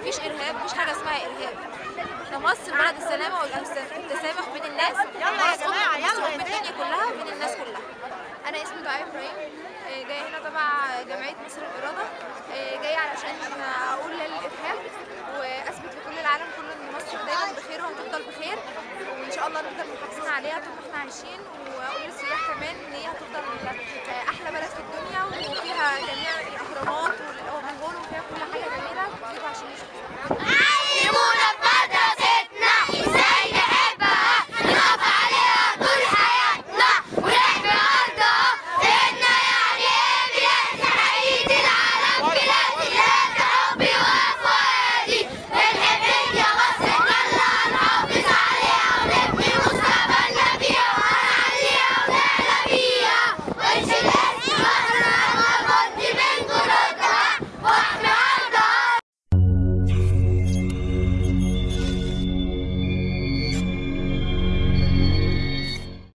مفيش ارهاب مفيش حاجه اسمها ارهاب احنا مصر بلد السلامه والتسامح بين الناس يلا يا جماعة، يلا يا بين الدنيا كلها بين الناس كلها انا اسمي دعاء ابراهيم آه، جايه هنا تبع جمعيه مصر الاراده آه، جايه علشان اقول للارهاب واثبت لكل العالم كله ان مصر دايما بخير وهتفضل بخير وان شاء الله نفضل محافظين عليها طول ما احنا عايشين واقول للسياح كمان ان هي هتفضل آه، احلى بلد في الدنيا وفيها جميع الاهرامات والهول وفيها